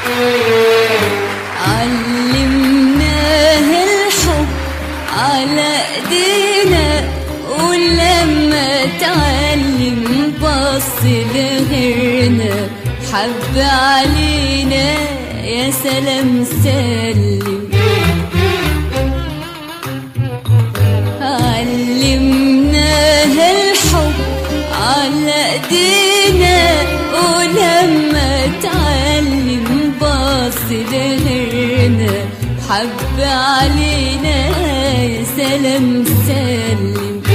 علمناه الحب على ايدينا ولما تعلم بص لغيرنا حب علينا يا سلام سلم علمناه الحب على ايدينا ولما تعلم باص لغيرنا حب علينا يا سلام سلم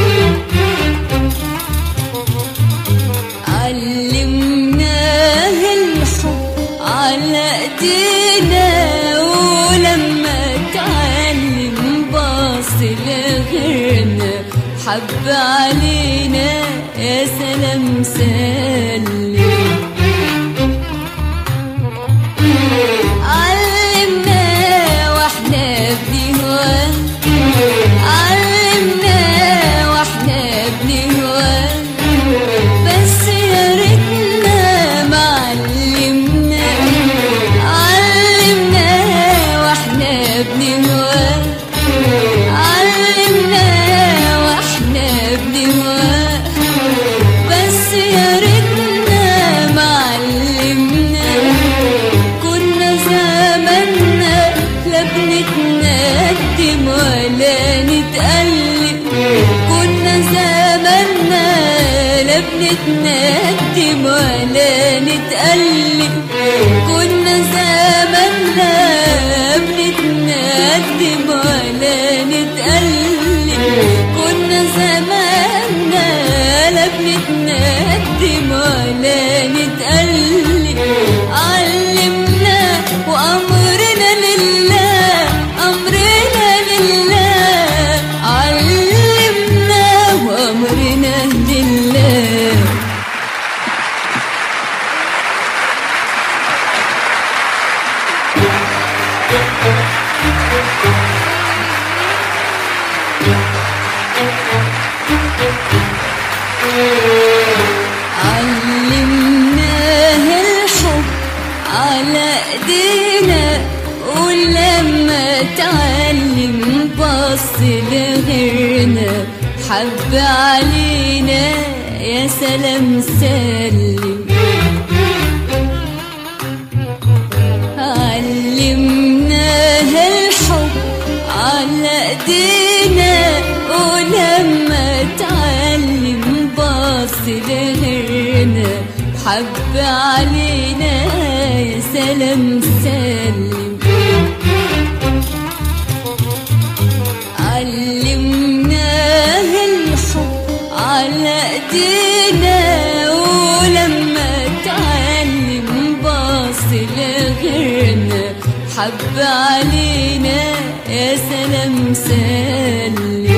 علمناه الحب على ايدينا ولما تعلم باص لغيرنا حب علينا يا سلام سلم علمنا واحنا بنهوى علمنا واحنا بنهوى بس يا ريتنا ما علمنا علمنا واحنا بنهوى علمنا واحنا بنهوى بس يا ريتنا ما علمنا كنا زماننا لا بنتندم ولا نتقلب كنا زماننا لا بنتندم ولا نتقلب كنا زماننا بنتندم ولا نتقلب كنا زماننا لا بنتندم ولا نتقلب علمنا وأمرنا لله أمرنا لله علمنا وأمرنا لله علمناه الحب على ايدينا ولما تعلم بص لغيرنا حب علينا يا سلام سلم علمناه الحب على ايدينا ولما تعلم باص لغيرنا حب علينا يا سلام سلم علمناه الحب على ايدينا ولما تعلم باص لغيرنا حب علينا يا سلام سلم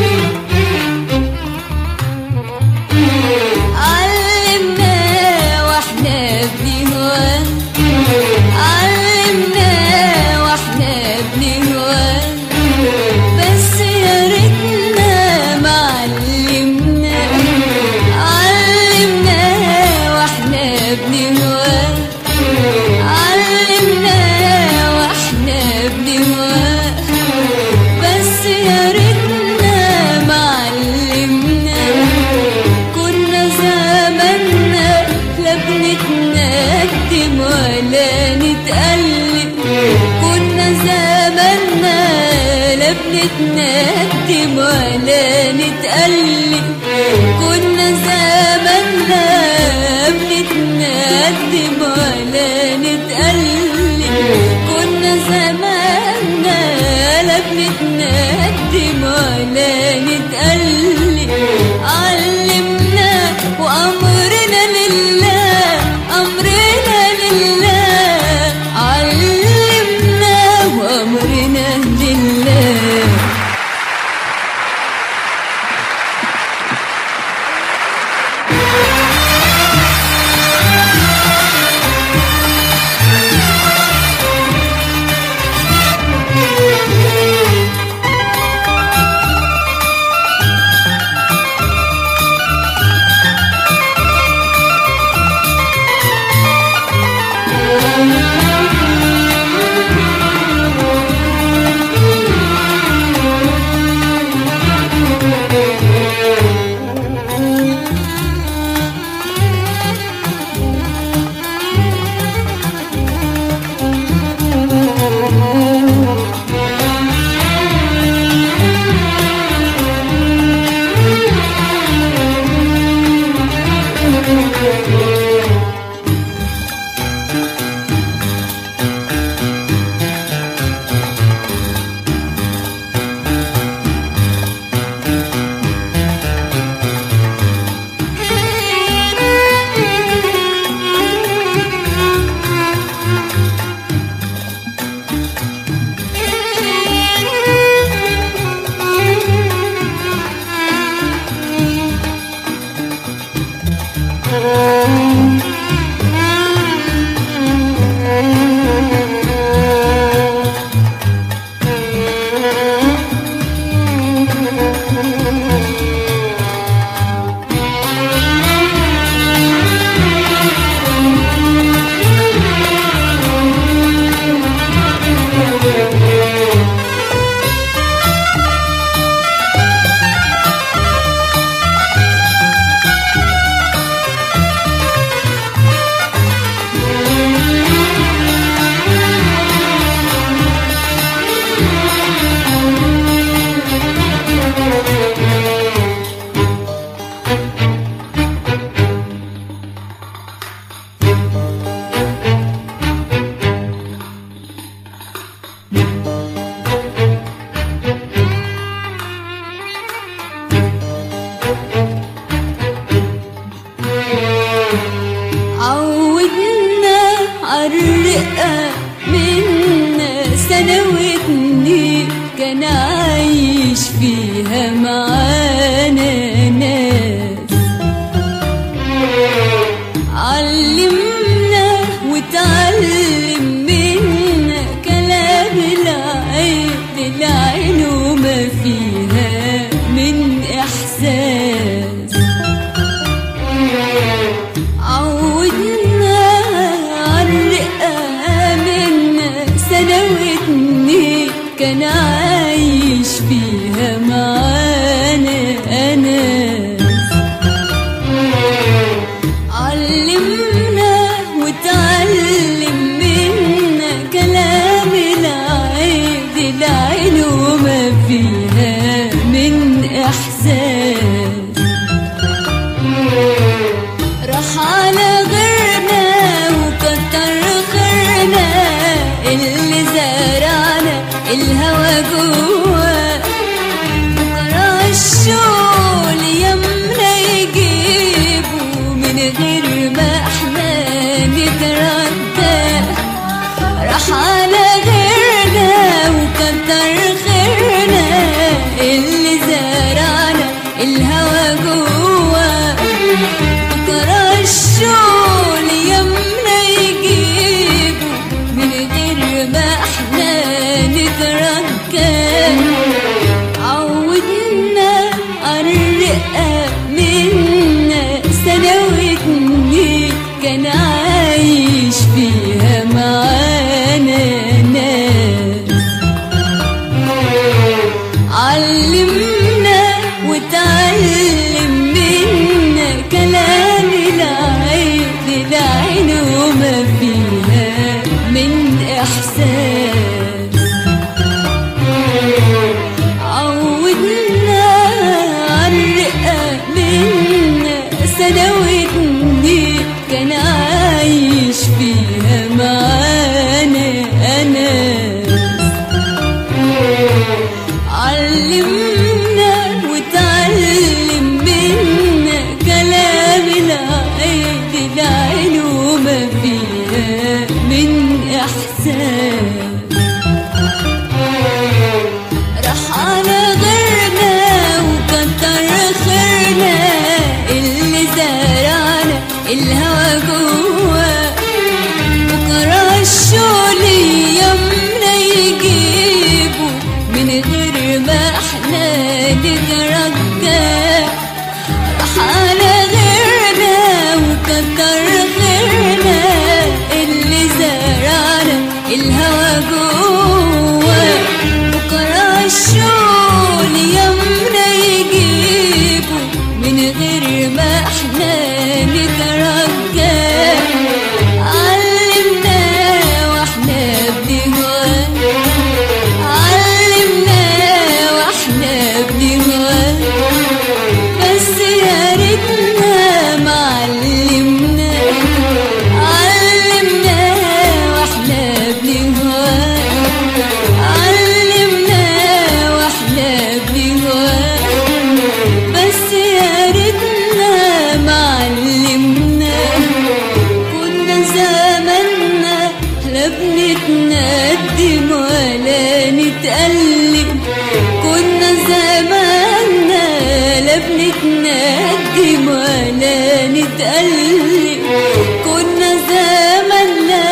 علمنا واحنا بنهوى علمنا واحنا بنهوى بس يا ريتنا ما علمنا علمنا واحنا بنهوى علمنا واحنا بنهوى بس يا ريتنا ما علمنا كنا زماننا لا بنتندم ولا نتقلب كنا زماننا لا بنتندم ولا نتقلب كنا زماننا بنتندم ولا نتقلب كنا زماننا لا بنتندم ولا نتقلب علمنا وأمرنا لله أمرنا لله علمنا وأمرنا لله سنة واتنين كان عايش فيها معانا ناس علمنا وتعلم منا كلام العين العين وما فيها من إحساس عودنا عالرقة منا سنة واتنين كان عايش فيها معانا أناس علمنا وتعلم منا كلام العيد العين وما فيها من إحساس راح على غيرنا وكتر خيرنا اللي زرعنا الهوى جوا بكرة الشغل يمنا يجيبه من غير ما احنا نتردد راح على غيرنا وكتر خيرنا اللي زرعنا الهوى جوا بكرة الشغل يمنا يجيبه من غير ما احنا نتركب عودنا الرقة منا سنة واتنين كان عايش فيها معانا ناس علمنا وتعلم منا كلام العين العين وما فيها من إحساس عودنا عالرقة منا سنة واتنين كان عايش فيها معانا أناس علمنا وتعلم منا كلام العين العين وما فيها من إحساس راح على غيرنا وكتر خيرنا اللي زرعنا الهوى جوا بكرة الشغل يمنا يجيبه من غير ما احنا نترجى راح على غيرنا وكتر خيرنا اللي زرعنا الهوى جوا بكرة الشغل يمنا يجيبه من غير ما احنا نترجى علمنا واحنا بنهوى علمنا واحنا بنهوى بس يا ريتنا ما علمنا علمنا واحنا بنهوى علمنا واحنا بنهوى بس يا ريتنا ما علمنا كنا زماننا لا بنتندم ولا نتألم كنا زماننا لا بنتندم ولا نتألم كنا زماننا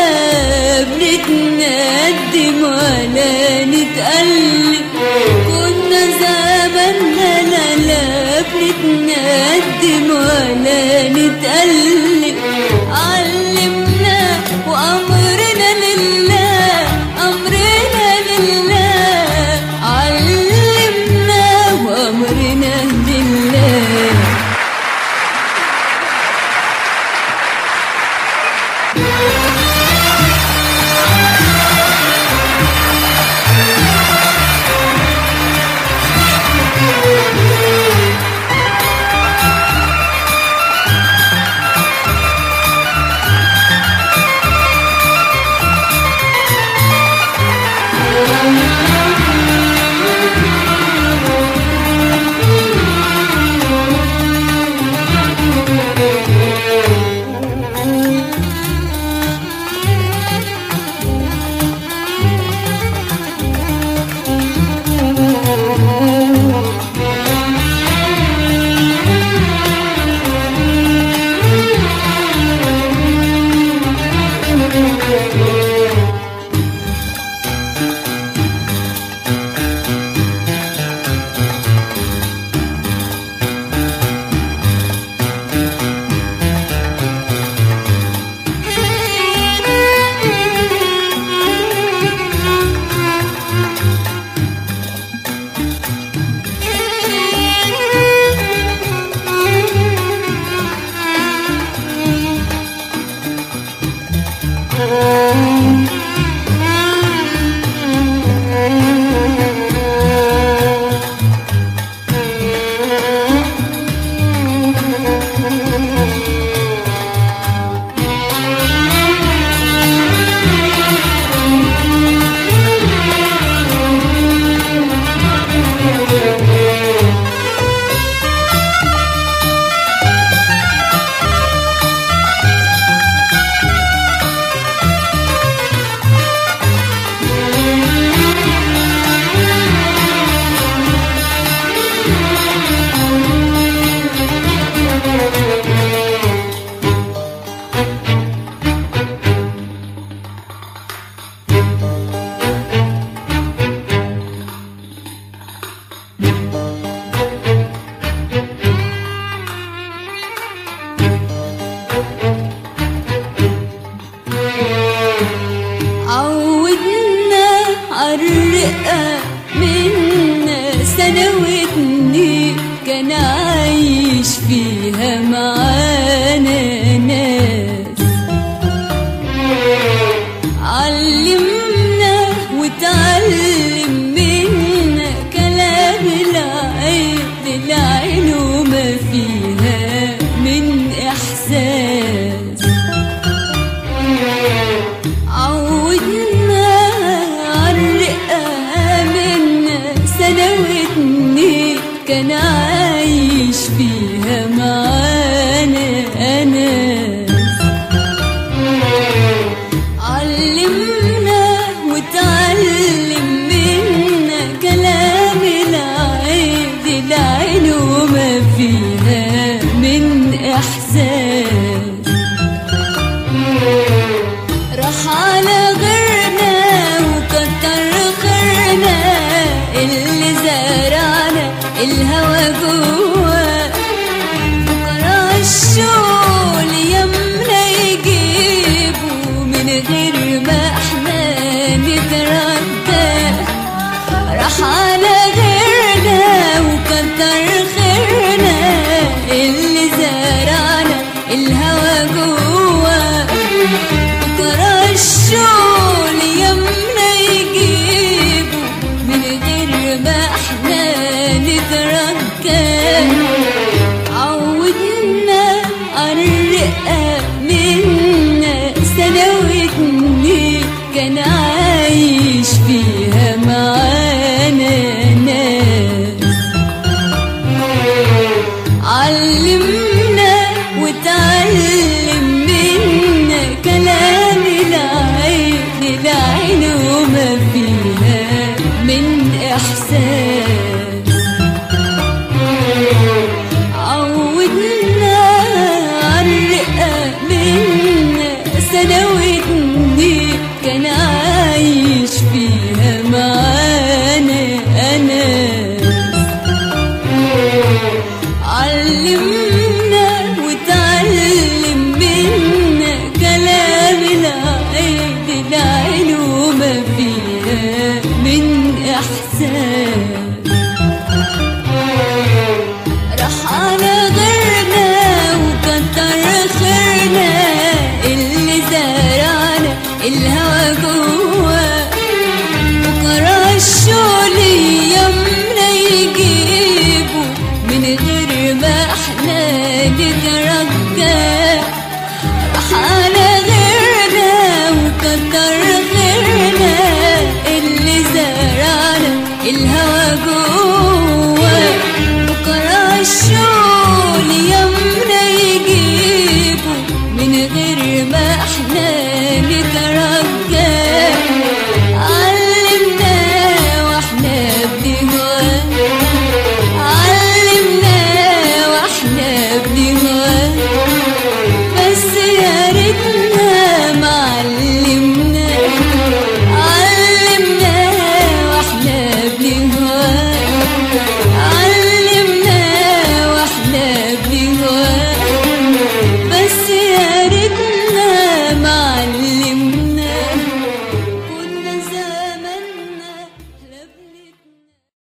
بنتندم ولا نتألم كنا زماننا لا لا بنتندم ولا نتألم علمنا وأمرنا لله أمرنا لله علمنا وأمرنا لله عالرقة منا سنة واتنين كان عايش فيها معانا ناس علمنا وتعلم منا كلام العين للعين وما فيها من إحساس عودنا عالرقة منا سنة واتنين كان عايش فيها معانا أناس علمنا وتعلم منا كلام العين العين وما فيها من إحساس راح على غيرنا وكتر خيرنا اللي زرعنا الهوى جوا بكرة الشغل يمنا يجيبوا من غير ما احنا نتردد راح على غيرنا وكتر خيرنا اللي زرعنا الهوى جوا بكرة الشغل يمنا يجيبوا من غير ما احنا نتركب عودنا عالرقة منا سنة واتنين كان عايش فيها معانا ناس علمنا وتعلم منا كلام العين العين وما فيها من إحساس عودنا عالرقة منا سنة واتنين كان عايش فيها معانا أناس علمنا وتعلم منا كلام العين العين وما فيها من إحساس